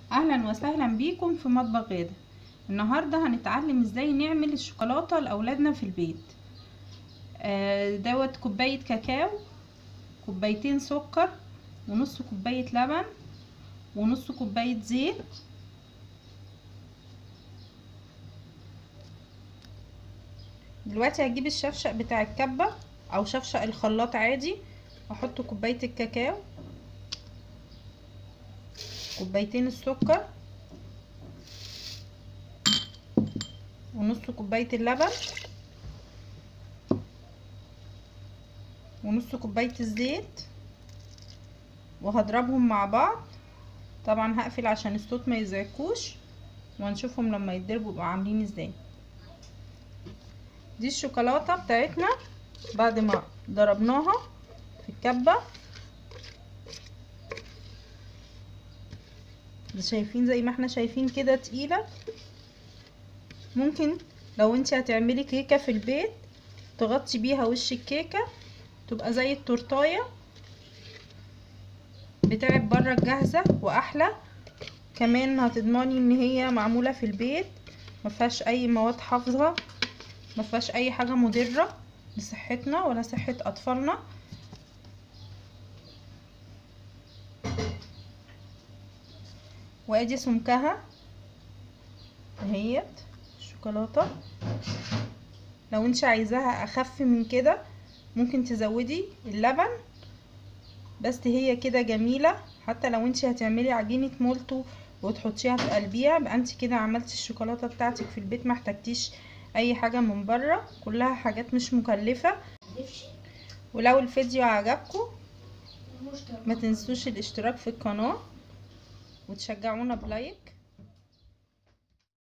اهلا وسهلا بيكم في مطبخ غاده النهارده هنتعلم ازاي نعمل الشوكولاته لاولادنا في البيت آه، دوت كوبايه كاكاو كوبايتين سكر ونص كوبايه لبن ونص كوبايه زيت دلوقتي هجيب الشفشق بتاع الكبه او شفشق الخلاط عادي واحط كوبايه الكاكاو كوبايتين السكر ونص كوباية اللبن ونص كوباية الزيت وهضربهم مع بعض طبعا هقفل عشان الصوت ما يزعجكوش وهنشوفهم لما يتضربوا يبقوا عاملين ازاي دي الشوكولاتة بتاعتنا بعد ما ضربناها في الكبة شايفين زي ما احنا شايفين كده تقيلة ممكن لو انت هتعملي كيكة في البيت تغطي بيها وش الكيكة تبقى زي التورتاية بتاعت بره الجاهزة واحلى كمان هتضمني ان هي معمولة في البيت مفيهاش اي مواد حافظة مفيهاش اي حاجة مضرة لصحتنا ولا صحة اطفالنا وادي سمكها اهيت الشوكولاته لو انت عايزاها اخف من كده ممكن تزودي اللبن بس هي كده جميله حتى لو انت هتعملي عجينه مولتو وتحطيها في قلبيها يبقى انت كده عملتي الشوكولاته بتاعتك في البيت ما احتجتيش اي حاجه من بره كلها حاجات مش مكلفه ولو الفيديو عجبكم ما تنسوش الاشتراك في القناه وتشجعونا بلايك